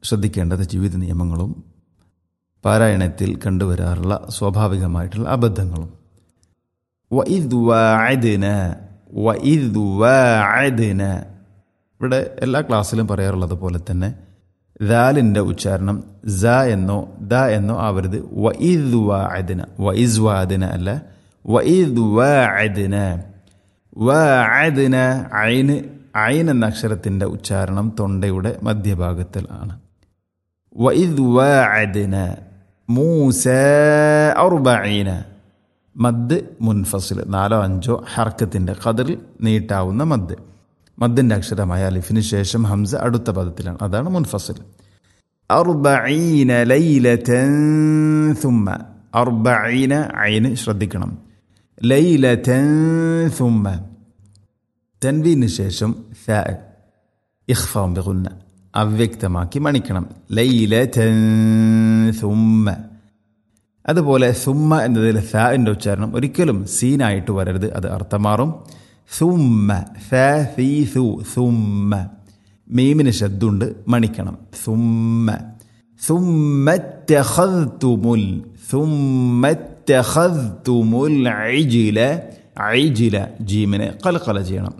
ശ്രദ്ധിക്കേണ്ടത് ജീവിത നിയമങ്ങളും പാരായണത്തിൽ കണ്ടുവരാറുള്ള സ്വാഭാവികമായിട്ടുള്ള അബദ്ധങ്ങളും വഇദ് വാഅദ്ന വഇദ് വാഅദ്ന ഇവിടെ എല്ലാ ക്ലാസ്സിലും പറയാറുള്ളത് പോലെ തന്നെ ദാലിൻ്റെ ഉച്ചാരണം സ എന്നോ ദ എന്നോ ആവരുത് വഇദ് വാഅദ്ന വഇസ് വാഅദ്ന അല്ല വഇദ് വാഅദ്ന വാഅദ്ന ഐന് ഐൻ എന്ന അക്ഷരത്തിൻ്റെ ഉച്ചാരണം തൊണ്ടയുടെ മധ്യഭാഗത്തിൽ ആണ് വഇദ് വാഅദ്ന മൂസ അർബഈന മദ് മുൻഫസിൽ നാലോ അഞ്ചോ ഹർക്കത്തിൻ്റെ ഖദറിൽ നീട്ടാവുന്ന മദ് മദ്ദിൻ്റെ അക്ഷരമായ അലിഫിന് ശേഷം ഹംസ അടുത്ത പദത്തിലാണ് അതാണ് മുൻഫസിൽ അർബഈന ലൈലതൻ സുമ്മ അർബഈന ഐന് ശ്രദ്ധിക്കണം ലൈലതൻ സുമ്മ തൻവീന് ശേഷം ഫ ഇഖ്ഫാം ബിഗുന്ന അവ്യക്തമാക്കി മണിക്കണം ലൈലതൻ സുമ്മ അതുപോലെ സുമ്മ എന്നതിൽ ഫാൻ്റെ ഉച്ചാരണം ഒരിക്കലും സീനായിട്ട് വരരുത് അത് അർത്ഥം മാറും സുമ്മ ഫ ഫീ സു സുമ്മ മീമിന് ശബ്ദുണ്ട് മണിക്കണം സുമ്മ സുമ്മറ്റഹത്തുമുൽ സുമ്മറ്റഹത്തുമുൽ ഐജില ഐജില ജീമിനെ കലക്കല ചെയ്യണം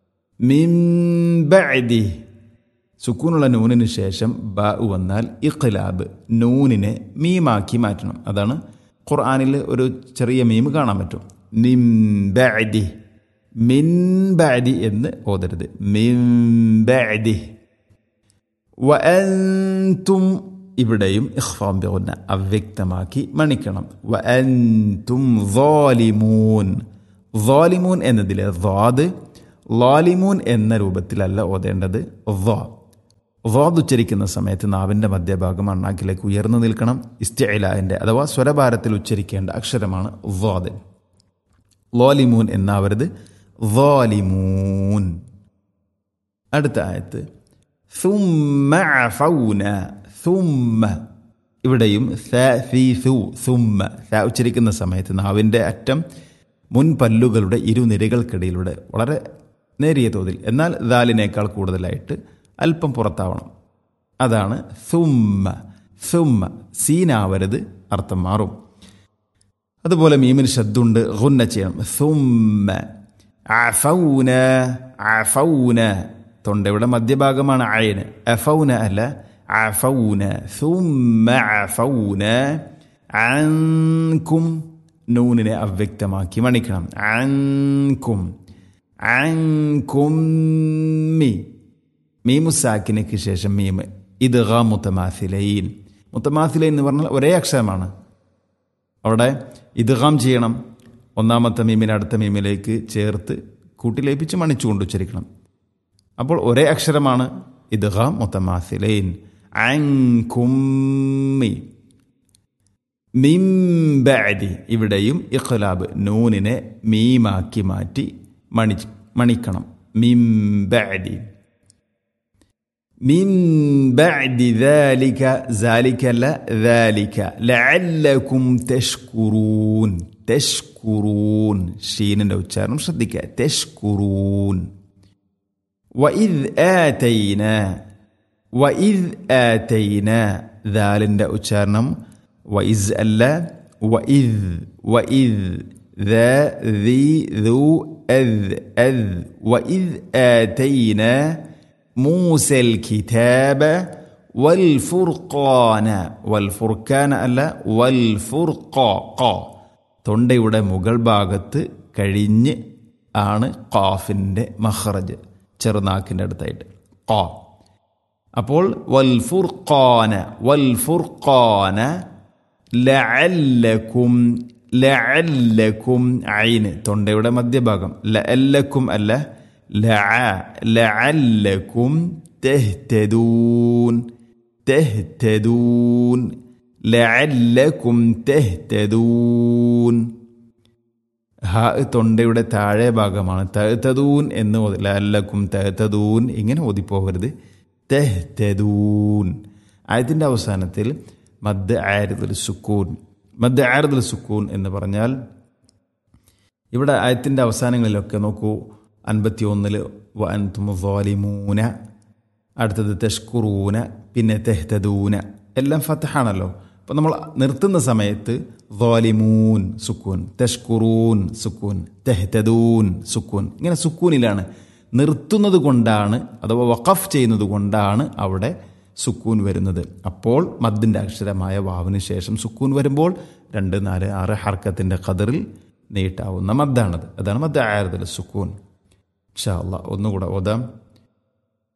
മിംബഅദി സുക്കൂനുള്ള നൂനിന് ശേഷം ബ വന്നാൽ ഇഖ്ലാബ് നൂനിനെ മീമാക്കി മാറ്റണം അതാണ് ഖുർആാനിൽ ഒരു ചെറിയ മീം കാണാൻ പറ്റും മിംബഅദി മിൻബഅദി എന്ന് ഓതരുത് മിംബഅദി വഅൻതും ഇവിടെയും ഇഖ്ഫാം ബിഗുന്ന അവ്യക്തമാക്കി മണിക്കണം വഅൻതും ളാലിമൂൻ ളാലിമൂൻ എന്നതിലെ ളാദ് ലാലിമൂൻ എന്ന രൂപത്തിലല്ല ഓതേണ്ടത് ള വാദ് ഉച്ചരിക്കുന്ന സമയത്ത് നാവിൻ്റെ മധ്യഭാഗം അണ്ണാക്കിലേക്ക് ഉയർന്നു നിൽക്കണം ഇസ്റ്റിലാൻ്റെ അഥവാ സ്വരഭാരത്തിൽ ഉച്ചരിക്കേണ്ട അക്ഷരമാണ് വാദ് ലോലിമൂൻ എന്നാവരുത് വാലിമൂൻ അടുത്ത ആയത്ത് സുമ്മ ഫൗന സുമ്മ ഇവിടെയും സ ഫി സു സുമ്മ സ ഉച്ചരിക്കുന്ന സമയത്ത് നാവിൻ്റെ അറ്റം മുൻ പല്ലുകളുടെ ഇരുനിരകൾക്കിടയിലൂടെ വളരെ നേരിയ തോതിൽ എന്നാൽ ദാലിനേക്കാൾ കൂടുതലായിട്ട് അല്പം പുറത്താവണം അതാണ് സുമ്മ സുമ്മ സീനാവരുത് അർത്ഥം മാറും അതുപോലെ മീമിന് ശബ്ദമുണ്ട് ഗുന്ന ചെയ്യണം സുമ്മ അഫൗന അഫൗന തൊണ്ടയുടെ മധ്യഭാഗമാണ് അയന് അഫൗന അല്ല അഫൗന സുമ്മ അഫൗന അൻകും നൂനിനെ അവ്യക്തമാക്കി മണിക്കണം അൻകും അൻകും മി മീമുസാക്കിനയ്ക്ക് ശേഷം മീമ് ഇത് ഗ മുത്തമാസിലൈൻ മുത്തമാസിലൈൻ എന്ന് പറഞ്ഞാൽ ഒരേ അക്ഷരമാണ് അവിടെ ഇദ്ഗാം ചെയ്യണം ഒന്നാമത്തെ മീമിനെ അടുത്ത മീമിലേക്ക് ചേർത്ത് കൂട്ടിലേപ്പിച്ച് മണിച്ചുകൊണ്ട് ഉച്ചരിക്കണം അപ്പോൾ ഒരേ അക്ഷരമാണ് ഇദ്ഗാം മുത്തമാസിലൈൻ അങ്കുമ്മി മിംബഅദി ഇവിടെയും ഇഖ്ലാബ് നൂനിനെ മീമാക്കി മാറ്റി മണി മണിക്കണം മിംബഅദി من بعد ذلك ذلك لا ذلك لعلكم تشكرون تشكرون شين لو تشارم صدق تشكرون وإذ آتينا وإذ آتينا ذال لو تشارم وإذ ألا وإذ وإذ ذا ذي ذو أذ أذ وإذ آتينا موسى الكتاب والفرقان والفرقان അല്ല വൽഫുർഖ തൊണ്ടയുടെ മുകൾ ഭാഗത്ത് കഴിഞ്ഞ് ആണ് ഖാഫിൻ്റെ മഹ്റജ് ചെറുനാക്കിൻ്റെ അടുത്തായിട്ട് ഖാ അപ്പോൾ വൽഫുർഖാന വൽഫുർഖാന ലഅല്ലക്കും ലഅല്ലക്കും ഐന് തൊണ്ടയുടെ മധ്യഭാഗം ലഅല്ലക്കും അല്ല ലഅല്ലക്കും തെഹ്തദൂൻ തെഹ്തദൂൻ ലഅല്ലക്കും തെഹ്തദൂൻ ഹ തൊണ്ടയുടെ താഴെ ഭാഗമാണ് തഹ്തദൂൻ എന്ന് ലഅല്ലക്കും തഹ്തദൂൻ ഇങ്ങനെ ഓതിപ്പോകരുത് തെഹ്തദൂൻ ആയത്തിൻ്റെ അവസാനത്തിൽ മദ് ആരതുൽ സുക്കൂൻ മദ് ആരതുൽ സുക്കൂൻ എന്ന് പറഞ്ഞാൽ ഇവിടെ ആയത്തിൻ്റെ അവസാനങ്ങളിലൊക്കെ നോക്കൂ അൻപത്തി ഒന്നിൽ വൻതും വാലിമൂന അടുത്തത് തെഷ്കുറൂന പിന്നെ തെഹ്തദൂന എല്ലാം ഫത്തഹാണല്ലോ അപ്പം നമ്മൾ നിർത്തുന്ന സമയത്ത് ظالمون സുക്കൂൻ തെഷ്കുറൂൻ സുക്കൂൻ തെഹ്തദൂൻ സുക്കൂൻ ഇങ്ങനെ സുക്കൂനിലാണ് നിർത്തുന്നത് കൊണ്ടാണ് അഥവാ വഖഫ് ചെയ്യുന്നത് കൊണ്ടാണ് അവിടെ സുക്കൂൻ വരുന്നത് അപ്പോൾ മദ്ദിൻ്റെ അക്ഷരമായ വാവിന് ശേഷം സുക്കൂൻ വരുമ്പോൾ രണ്ട് നാല് ആറ് ഹർക്കത്തിൻ്റെ ഖദറിൽ നീട്ടാവുന്ന മദ്ദാണത് അതാണ് മദ്ദ ആയതിൽ സുക്കൂൻ ഷാ അള്ളാഹ് ഒന്നുകൂടെ ഓതാം